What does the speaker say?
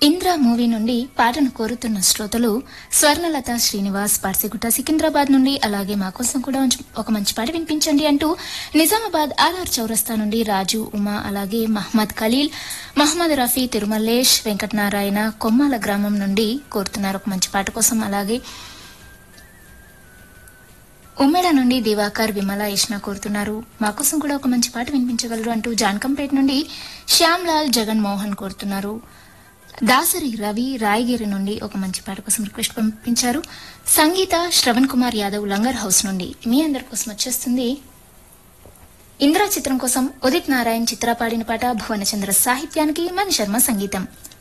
Indra movie నుండి పాటను కోరుతున్న శ్రోతలు స్వర్ణలత శ్రీనివాస్ పార్సిగుట్ట సికింద్రాబాద్ నుండి అలాగే మా కోసం కూడా ఉంచ- ఒక మంచి పాట వినిపించండి అంటూ నిజామాబాద్ ఆర్ఆర్ చౌరస్తా నుండి రాజు ఉమా అలాగే మహమ్మద్ ఖలీల్ మహమ్మద్ రఫీ తిరుమల్లేష్ వెంకటనారాయణ కొమ్మాల గ్రామం నుండి కోరుతున్నారు ఒక మంచి పాట కోసం అలాగే ఉమ్మేడ నుండి దివాకర్ విమల యష్ణ కోరుతున్నారు మా కోసం కూడా ఒక మంచి పాట వినిపించగలరు అంటూ జాన్కంపేట నుండి శ్యామ్ లాల్ జగన్ మోహన్ కోరుతున్నారు దాసరి రవి రాయగిరి నుండి ఒక మంచి పాట కోసం రిక్వెస్ట్ పంపించారు సంగీత శ్రవణ్ కుమార్ యాదవ్ లంగర్ హౌస్ నుండి మీ అందరి కోసం వచ్చేస్తుంది ఇందిరా చిత్రం కోసం ఉదిత్ నారాయణ్ చిత్ర పాడిన పాట భువనచంద్ర సాహిత్యానికి మణి శర్మ సంగీతం